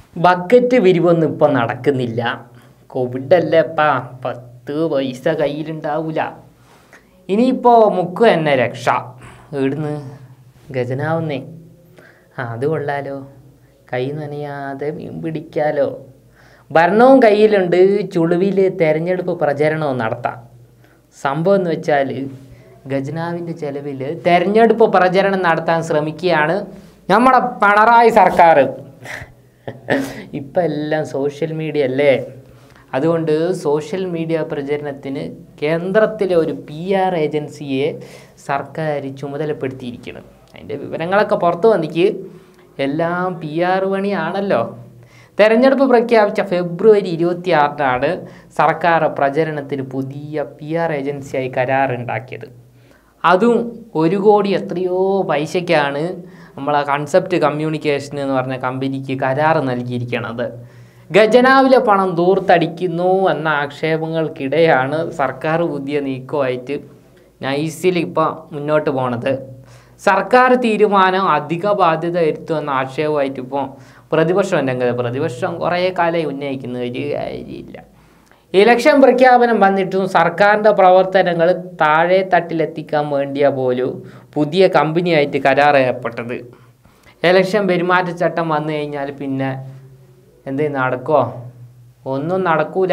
bucket വിരിവൊന്നും ഇപ്പം നടക്കുന്നില്ല കോവിഡല്ലേപ്പാ പത്ത് പൈസ കയ്യിലുണ്ടാവില്ല ഇനിയിപ്പോൾ മുക്ക് തന്നെ രക്ഷ ഇവിടുന്ന് ഗജനാവുന്നേ ആ അത് കൊള്ളാലോ കൈ നനയാതെ മീൻ പിടിക്കാലോ ഭരണവും കയ്യിലുണ്ട് ചുളുവിൽ തെരഞ്ഞെടുപ്പ് പ്രചരണവും നടത്താം സംഭവം എന്ന് വെച്ചാൽ ഖജനാവിൻ്റെ ചെലവിൽ തെരഞ്ഞെടുപ്പ് പ്രചരണം നടത്താൻ ശ്രമിക്കുകയാണ് നമ്മുടെ പിണറായി സർക്കാർ ഇപ്പം എല്ലാം സോഷ്യൽ മീഡിയ അല്ലേ അതുകൊണ്ട് സോഷ്യൽ മീഡിയ പ്രചരണത്തിന് കേന്ദ്രത്തിലെ ഒരു പി ആർ ഏജൻസിയെ സർക്കാർ ചുമതലപ്പെടുത്തിയിരിക്കണം അതിൻ്റെ വിവരങ്ങളൊക്കെ പുറത്ത് വന്നിക്ക് എല്ലാം പി ആർ പണിയാണല്ലോ തെരഞ്ഞെടുപ്പ് പ്രഖ്യാപിച്ച ഫെബ്രുവരി ഇരുപത്തി ആറിനാണ് സർക്കാർ പ്രചരണത്തിന് പുതിയ പി ആർ ഏജൻസിയായി കരാറുണ്ടാക്കിയത് അതും ഒരു കോടി എത്രയോ പൈസയ്ക്കാണ് നമ്മളെ കൺസെപ്റ്റ് കമ്മ്യൂണിക്കേഷൻ എന്ന് പറഞ്ഞ കമ്പനിക്ക് കരാർ നൽകിയിരിക്കുന്നത് ഖജനാവിലെ പണം ദൂർത്തടിക്കുന്നു എന്ന ആക്ഷേപങ്ങൾക്കിടെയാണ് സർക്കാർ പുതിയ നീക്കമായിട്ട് നൈസിൽ ഇപ്പം മുന്നോട്ട് പോണത് സർക്കാർ തീരുമാനം അധിക ബാധ്യത വരുത്തുമെന്ന ആക്ഷേപമായിട്ട് ഇപ്പോൾ പ്രതിപക്ഷം രംഗത്ത് പ്രതിപക്ഷം കുറേ കാലമായി ഉന്നയിക്കുന്ന ഒരു കാര്യമില്ല ഇലക്ഷൻ പ്രഖ്യാപനം വന്നിട്ടും സർക്കാരിൻ്റെ പ്രവർത്തനങ്ങൾ താഴെ തട്ടിലെത്തിക്കാൻ വേണ്ടിയാ പോലും പുതിയ കമ്പനിയായിട്ട് കരാർ ഏർപ്പെട്ടത് ഇലക്ഷൻ പെരുമാറ്റച്ചട്ടം വന്നു കഴിഞ്ഞാൽ പിന്നെ എന്ത് നടക്കുമോ ഒന്നും നടക്കൂല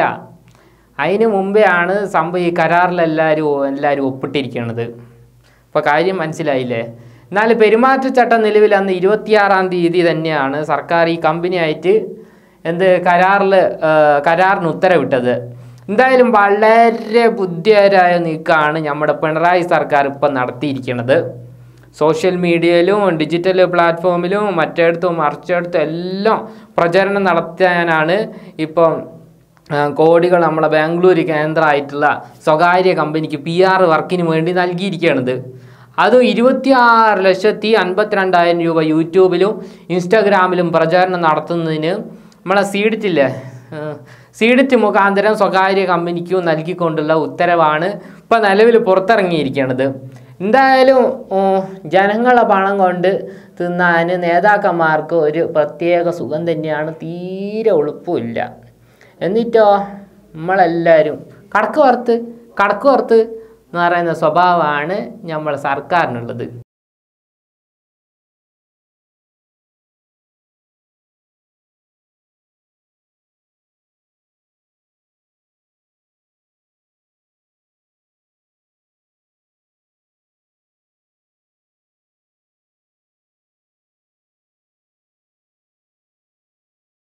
അതിന് മുമ്പേ ആണ് സംഭവം ഈ കരാറിലെല്ലാവരും എല്ലാവരും ഒപ്പിട്ടിരിക്കുന്നത് ഇപ്പോൾ കാര്യം മനസ്സിലായില്ലേ എന്നാൽ പെരുമാറ്റച്ചട്ടം നിലവിൽ അന്ന് ഇരുപത്തിയാറാം തീയതി തന്നെയാണ് സർക്കാർ ഈ കമ്പനിയായിട്ട് എന്ത് കരാറിൽ കരാറിന് ഉത്തരവിട്ടത് എന്തായാലും വളരെ ബുദ്ധിപരമായ നീക്കമാണ് നമ്മുടെ പിണറായി സർക്കാർ ഇപ്പം നടത്തിയിരിക്കുന്നത് സോഷ്യൽ മീഡിയയിലും ഡിജിറ്റൽ പ്ലാറ്റ്ഫോമിലും മറ്റേടത്തും മറിച്ചിടത്തും എല്ലാം പ്രചരണം നടത്താനാണ് ഇപ്പം ആ, കോടികൾ നമ്മളെ ബാംഗ്ലൂർ കേന്ദ്രമായിട്ടുള്ള സ്വകാര്യ കമ്പനിക്ക് പി ആർ വർക്കിന് വേണ്ടി നൽകിയിരിക്കുകയാണിത് അതും ഇരുപത്തിയാറ് ലക്ഷത്തി അൻപത്തിരണ്ടായിരം രൂപ യൂട്യൂബിലും ഇൻസ്റ്റാഗ്രാമിലും പ്രചാരണം നടത്തുന്നതിന് നമ്മളെ സീഡിറ്റില്ലേ സീഡിറ്റ് മുഖാന്തരം സ്വകാര്യ കമ്പനിക്കും നൽകിക്കൊണ്ടുള്ള ഉത്തരവാണ് ഇപ്പം നിലവിൽ പുറത്തിറങ്ങിയിരിക്കുന്നത് എന്തായാലും ഉം, ജനങ്ങളെ പണം കൊണ്ട് തിന്നാൻ നേതാക്കന്മാർക്ക് ഒരു പ്രത്യേക സുഖം തന്നെയാണ് തീരെ എളുപ്പമില്ല എന്നിട്ടോ നമ്മളെല്ലാവരും കടക്ക് വറുത്ത് കടക്ക് വറുത്ത് എന്ന് പറയുന്ന സ്വഭാവമാണ് നമ്മൾ സർക്കാരിനുള്ളത്